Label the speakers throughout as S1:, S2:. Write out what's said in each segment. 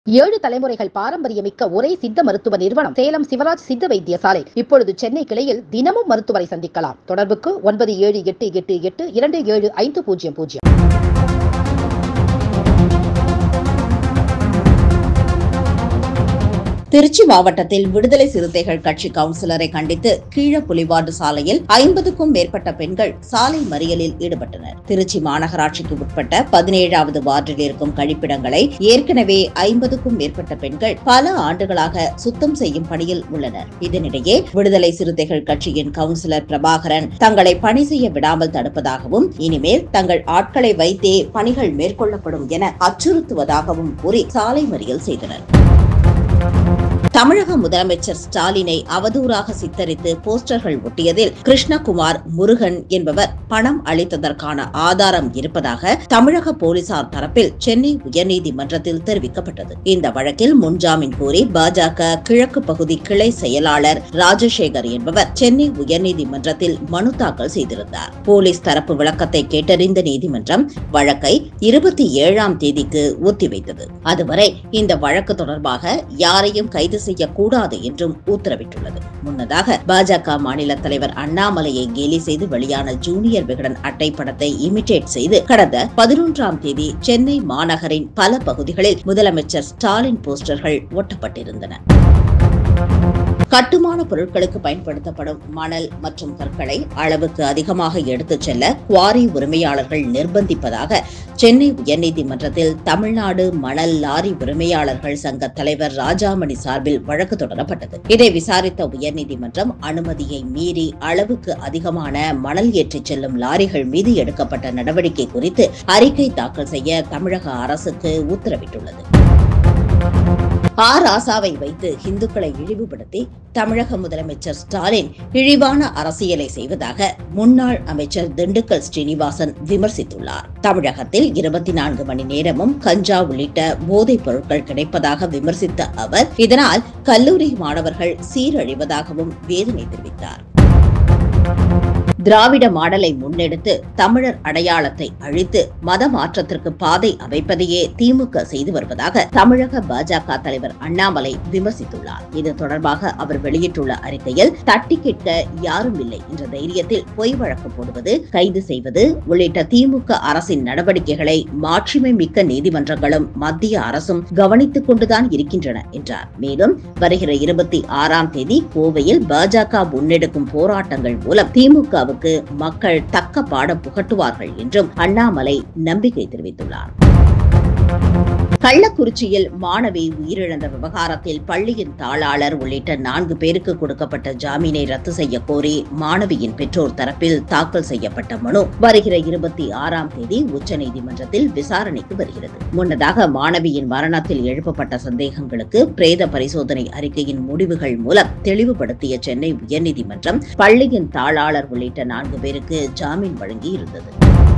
S1: ஏழு தலைமுறைகள் பாரம்பரியமிக்க ஒரே சித்த மருத்துவ நிறுவனம் சேலம் சிவராஜ் சித்த வைத்தியசாலை இப்பொழுது சென்னை கிளையில் தினமும் மருத்துவரை சந்திக்கலாம் தொடர்புக்கு ஒன்பது ஏழு எட்டு எட்டு எட்டு இரண்டு ஏழு ஐந்து பூஜ்ஜியம் பூஜ்ஜியம்
S2: திருச்சி மாவட்டத்தில் விடுதலை சிறுத்தைகள் கட்சி கவுன்சிலரை கண்டித்து கீழப்புலிவார்டு சாலையில் ஐம்பதுக்கும் மேற்பட்ட பெண்கள் சாலை மறியலில் ஈடுபட்டனர் திருச்சி மாநகராட்சிக்கு உட்பட்ட பதினேழாவது வார்டில் இருக்கும் கழிப்பிடங்களை ஏற்கனவே ஐம்பதுக்கும் மேற்பட்ட பெண்கள் பல ஆண்டுகளாக சுத்தம் செய்யும் பணியில் உள்ளனர் இதனிடையே விடுதலை சிறுத்தைகள் கட்சியின் கவுன்சிலர் பிரபாகரன் தங்களை பணி செய்ய விடாமல் தடுப்பதாகவும் இனிமேல் தங்கள் ஆட்களை வைத்தே பணிகள் மேற்கொள்ளப்படும் என அச்சுறுத்துவதாகவும் கூறி சாலை மறியல் செய்தனர் தமிழக முதலமைச்சர் ஸ்டாலினை அவதூறாக சித்தரித்து போஸ்டர்கள் ஒட்டியதில் கிருஷ்ணகுமார் முருகன் என்பவர் பணம் அளித்ததற்கான ஆதாரம் இருப்பதாக தமிழக போலீசார் தரப்பில் சென்னை உயர்நீதிமன்றத்தில் தெரிவிக்கப்பட்டது இந்த வழக்கில் முன்ஜாமீன் கோரி பாஜக கிழக்கு பகுதி கிளை செயலாளர் ராஜசேகர் என்பவர் சென்னை உயர்நீதிமன்றத்தில் மனு தாக்கல் செய்திருந்தார் போலீஸ் தரப்பு விளக்கத்தை கேட்டறிந்த நீதிமன்றம் வழக்கை இருபத்தி ஏழாம் தேதிக்கு ஒத்திவைத்தது அதுவரை இந்த வழக்கு தொடர்பாக யாரையும் கைது செய்யக்கூடாது என்றும் உத்தரவிட்டுள்ளது முன்னதாக பாஜக மாநில தலைவர் அண்ணாமலையை கேலி செய்து வெளியான ஜூனியர் விகடன் அட்டை படத்தை இமிடேட் செய்து கடந்த பதினொன்றாம் தேதி சென்னை மாநகரின் பல பகுதிகளில் முதலமைச்சர் ஸ்டாலின் போஸ்டர்கள் ஒட்டப்பட்டிருந்தன கட்டுமான பொருட்களுக்கு பயன்படுத்தப்படும் மணல் மற்றும் கற்களை அளவுக்கு அதிகமாக எடுத்துச் செல்ல குவாரி உரிமையாளர்கள் நிர்பந்திப்பதாக சென்னை உயர்நீதிமன்றத்தில் தமிழ்நாடு மணல் லாரி உரிமையாளர்கள் சங்க தலைவர் ராஜாமணி சார்பில் வழக்கு தொடரப்பட்டது இதை விசாரித்த உயர்நீதிமன்றம் அனுமதியை மீறி அளவுக்கு அதிகமான மணல் ஏற்றிச் செல்லும் லாரிகள் மீது எடுக்கப்பட்ட நடவடிக்கை குறித்து அறிக்கை தாக்கல் செய்ய தமிழக அரசுக்கு உத்தரவிட்டுள்ளது ஆ ராசாவை வைத்து இந்துக்களை இழிவுபடுத்தி தமிழக முதலமைச்சர் ஸ்டாலின் இழிவான அரசியலை செய்வதாக முன்னாள் அமைச்சர் திண்டுக்கல் ஸ்ரீனிவாசன் விமர்சித்துள்ளார் தமிழகத்தில் இருபத்தி நான்கு மணி நேரமும் கஞ்சா உள்ளிட்ட போதைப் பொருட்கள் கிடைப்பதாக விமர்சித்த அவர் இதனால் கல்லூரி மாணவர்கள் சீரழிவதாகவும் வேதனை தெரிவித்தார் திராவிட மாடலை முன்னெடுத்து தமிழர் அடையாளத்தை அழித்து மத மாற்றத்திற்கு பாதை அமைப்பதையே திமுக செய்து வருவதாக தமிழக பாஜக தலைவர் அண்ணாமலை விமர்சித்துள்ளார் இது தொடர்பாக அவர் வெளியிட்டுள்ள அறிக்கையில் தட்டி கேட்க யாரும் இல்லை என்ற தைரியத்தில் பொய் வழக்கு போடுவது கைது செய்வது உள்ளிட்ட திமுக அரசின் நடவடிக்கைகளை மாட்சிமை மிக்க நீதிமன்றங்களும் மத்திய அரசும் கவனித்துக் கொண்டுதான் இருக்கின்றன என்றார் மேலும் வருகிற இருபத்தி ஆறாம் தேதி கோவையில் பாஜக முன்னெடுக்கும் போராட்டங்கள் மூலம் திமுக திமுகவுக்கு மக்கள் தக்க பாடம் புகட்டுவார்கள் என்றும் அண்ணாமலை நம்பிக்கை தெரிவித்துள்ளார் கள்ளக்குறிச்சியில் மாணவி உயிரிழந்த விவகாரத்தில் பள்ளியின் தாளாளர் உள்ளிட்ட நான்கு பேருக்கு கொடுக்கப்பட்ட ஜாமீனை ரத்து செய்ய கோரி மாணவியின் பெற்றோர் தரப்பில் தாக்கல் செய்யப்பட்ட மனு வருகிற இருபத்தி ஆறாம் தேதி உச்சநீதிமன்றத்தில் விசாரணைக்கு வருகிறது முன்னதாக மாணவியின் மரணத்தில் எழுப்பப்பட்ட சந்தேகங்களுக்கு பிரேத பரிசோதனை அறிக்கையின் முடிவுகள் மூலம் தெளிவுபடுத்திய சென்னை உயர்நீதிமன்றம் பள்ளியின் தாளாளர் உள்ளிட்ட நான்கு பேருக்கு ஜாமீன் வழங்கி இருந்தது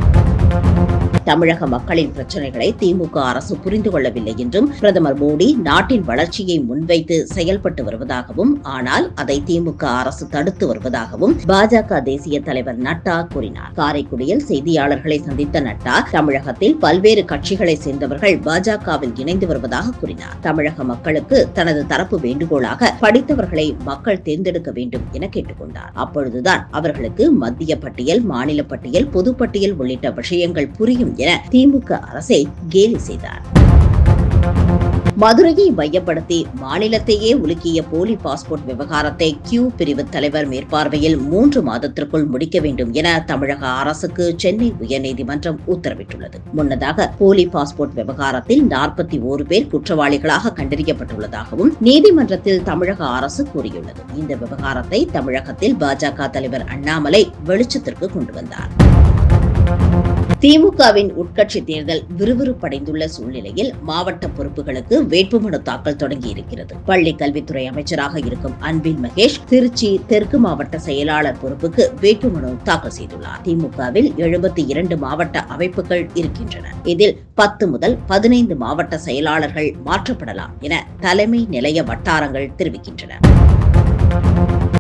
S2: தமிழக மக்களின் பிரச்சனைகளை திமுக அரசு புரிந்து கொள்ளவில்லை என்றும் பிரதமர் மோடி நாட்டின் வளர்ச்சியை முன்வைத்து செயல்பட்டு வருவதாகவும் ஆனால் அதை திமுக அரசு தடுத்து வருவதாகவும் பாஜக தேசிய தலைவர் நட்டா கூறினார் காரைக்குடியில் செய்தியாளர்களை சந்தித்த நட்டா தமிழகத்தில் பல்வேறு கட்சிகளை சேர்ந்தவர்கள் பாஜகவில் இணைந்து வருவதாக கூறினார் தமிழக மக்களுக்கு தனது தரப்பு வேண்டுகோளாக படித்தவர்களை மக்கள் தேர்ந்தெடுக்க வேண்டும் என கேட்டுக்கொண்டார் அப்பொழுதுதான் அவர்களுக்கு மத்திய பட்டியல் மாநில பட்டியல் பொதுப்பட்டியல் உள்ளிட்ட விஷயங்கள் புரியும் என திமுக அரசை கேலி செய்தார் மதுரையை மையப்படுத்தி மாநிலத்தையே உலுக்கிய போலி பாஸ்போர்ட் விவகாரத்தை கியூ பிரிவு தலைவர் மேற்பார்வையில் மூன்று மாதத்திற்குள் முடிக்க வேண்டும் என தமிழக அரசுக்கு சென்னை உயர்நீதிமன்றம் உத்தரவிட்டுள்ளது முன்னதாக போலி பாஸ்போர்ட் விவகாரத்தில் நாற்பத்தி ஓரு பேர் குற்றவாளிகளாக கண்டறியப்பட்டுள்ளதாகவும் நீதிமன்றத்தில் தமிழக அரசு கூறியுள்ளது இந்த விவகாரத்தை தமிழகத்தில் பாஜக தலைவர் அண்ணாமலை வெளிச்சத்திற்கு கொண்டு வந்தார் திமுகவின் உட்கட்சி தேர்தல் விறுவிறுப்படைந்துள்ள சூழ்நிலையில் மாவட்ட பொறுப்புகளுக்கு வேட்புமனு தாக்கல் தொடங்கியிருக்கிறது பள்ளி கல்வித்துறை அமைச்சராக இருக்கும் அன்பில் மகேஷ் திருச்சி தெற்கு மாவட்ட செயலாளர் பொறுப்புக்கு வேட்புமனு தாக்கல் செய்துள்ளார் திமுகவில் எழுபத்தி இரண்டு மாவட்ட அமைப்புகள் இருக்கின்றன இதில் பத்து முதல் பதினைந்து மாவட்ட செயலாளர்கள் மாற்றப்படலாம் என தலைமை நிலைய வட்டாரங்கள் தெரிவிக்கின்றன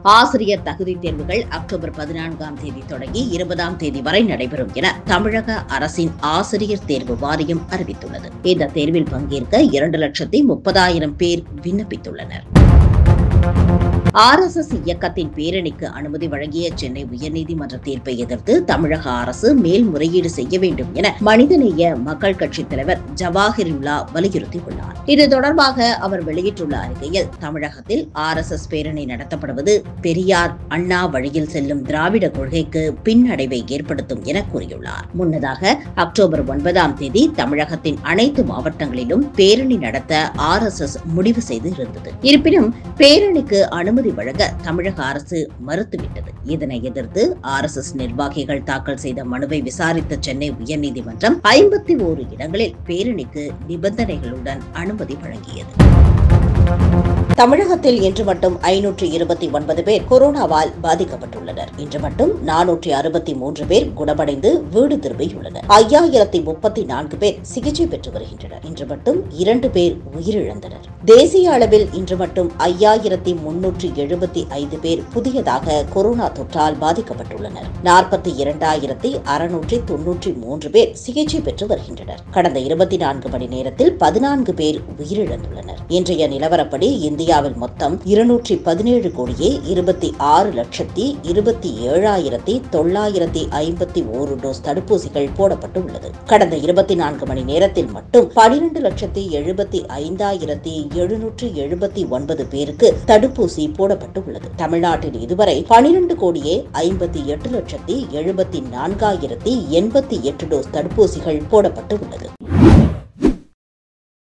S2: ஆசிரியர் தகுதி தேர்வுகள் அக்டோபர் பதினான்காம் தேதி தொடங்கி இருபதாம் தேதி வரை நடைபெறும் என தமிழக அரசின் ஆசிரியர் தேர்வு வாரியம் அறிவித்துள்ளது இந்த தேர்வில் பங்கேற்க இரண்டு லட்சத்தி முப்பதாயிரம் பேர் விண்ணப்பித்துள்ளனர் ஆர்எஸ்எஸ் இயக்கத்தின் பேரணிக்கு அனுமதி வழங்கிய சென்னை உயர்நீதிமன்ற தீர்ப்பை எதிர்த்து தமிழக அரசு மேல்முறையீடு செய்ய வேண்டும் என மனிதநேய மக்கள் கட்சித் தலைவர் ஜவாஹிருல்லா வலியுறுத்தியுள்ளார் இது தொடர்பாக அவர் வெளியிட்டுள்ள அறிக்கையில் தமிழகத்தில் ஆர்எஸ்எஸ் பேரணி நடத்தப்படுவது பெரியார் அண்ணா வழியில் செல்லும் திராவிட கொள்கைக்கு பின்னடைவை ஏற்படுத்தும் என கூறியுள்ளார் முன்னதாக அக்டோபர் ஒன்பதாம் தேதி தமிழகத்தின் அனைத்து மாவட்டங்களிலும் பேரணி நடத்த ஆர்எஸ்எஸ் முடிவு செய்து இருந்தது இருப்பினும் பேரணிக்கு அனுமதி வழங்க தமிழக அரசு மறுத்துவிட்டது இதனை எதிர்த்து ஆர் எஸ் எஸ் நிர்வாகிகள் தாக்கல் செய்த மனுவை விசாரித்த சென்னை உயர்நீதிமன்றம் ஐம்பத்தி ஓரு இடங்களில் பேரணிக்கு நிபந்தனைகளுடன் அனுமதி வழங்கியது தமிழகத்தில் இன்று மட்டும் ஐநூற்று இருபத்தி ஒன்பது பேர் கொரோனாவால் பாதிக்கப்பட்டுள்ளனர் இன்று மட்டும் நானூற்றி அறுபத்தி மூன்று பேர் குணமடைந்து வீடு திரும்பியுள்ளனர் ஐயாயிரத்தி முப்பத்தி நான்கு பேர் சிகிச்சை பெற்று வருகின்றனர் இன்று மட்டும் இரண்டு பேர் உயிரிழந்தனர் தேசிய அளவில் இன்று மட்டும் ஐயாயிரத்தி முன்னூற்றி எழுபத்தி ஐந்து பேர் புதியதாக கொரோனா தொற்றால் பாதிக்கப்பட்டுள்ளனர் நாற்பத்தி இரண்டாயிரத்தி அறுநூற்றி தொன்னூற்றி மூன்று பேர் சிகிச்சை பெற்று வருகின்றனர் கடந்த இருபத்தி நான்கு மணி நேரத்தில் பதினான்கு பேர் உயிரிழந்துள்ளனர் இன்றைய நிலவரப்படி இந்தியாவில் மொத்தம் இருநூற்றி பதினேழு கோடியே இருபத்தி ஆறு லட்சத்தி இருபத்தி ஏழாயிரத்தி தொள்ளாயிரத்தி ஐம்பத்தி ஓரு டோஸ் தடுப்பூசிகள் போடப்பட்டுள்ளது கடந்த இருபத்தி நான்கு மணி நேரத்தில் மட்டும் பனிரெண்டு லட்சத்தி எழுபத்தி ஐந்தாயிரத்தி எழுநூற்று எழுபத்தி ஒன்பது பேருக்கு தடுப்பூசி போடப்பட்டுள்ளது தமிழ்நாட்டில் இதுவரை பனிரெண்டு கோடியே ஐம்பத்தி எட்டு லட்சத்தி எழுபத்தி நான்காயிரத்தி எண்பத்தி எட்டு டோஸ் தடுப்பூசிகள் போடப்பட்டு உள்ளது